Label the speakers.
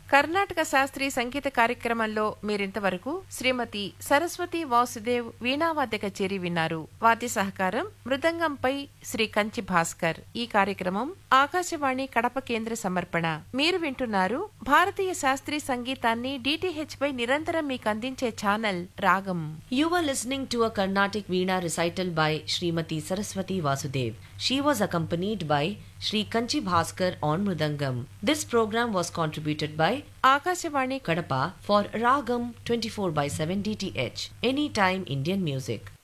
Speaker 1: కర్ణాటక శాస్త్రీయ సంగీత కార్యక్రమంలో మీరింతవరకు శ్రీమతి సరస్వతి వాసుదేవ్ వీణావాద్య కచేరి విన్నారు వాద్య సహకారం మృదంగంపై శ్రీ కంచి భాస్కర్ ఈ కార్యక్రమం ఆకాశవాణి కడప కేంద్ర సమర్పణ మీరు వింటున్నారు భారతీయ శాస్త్రీయ సంగీతాన్ని డిటిహెచ్ పై నిరంతరం మీకు అందించే ఛానల్ రాగం
Speaker 2: You were listening to a Carnatic Veena recital by Srimati Saraswati Vasudev. She was accompanied by Sri Kanchi Bhaskar on Mridangam. This program was contributed by
Speaker 1: Akashvani
Speaker 2: Kadapa for Ragam 24 by 7 DTH. Anytime Indian music.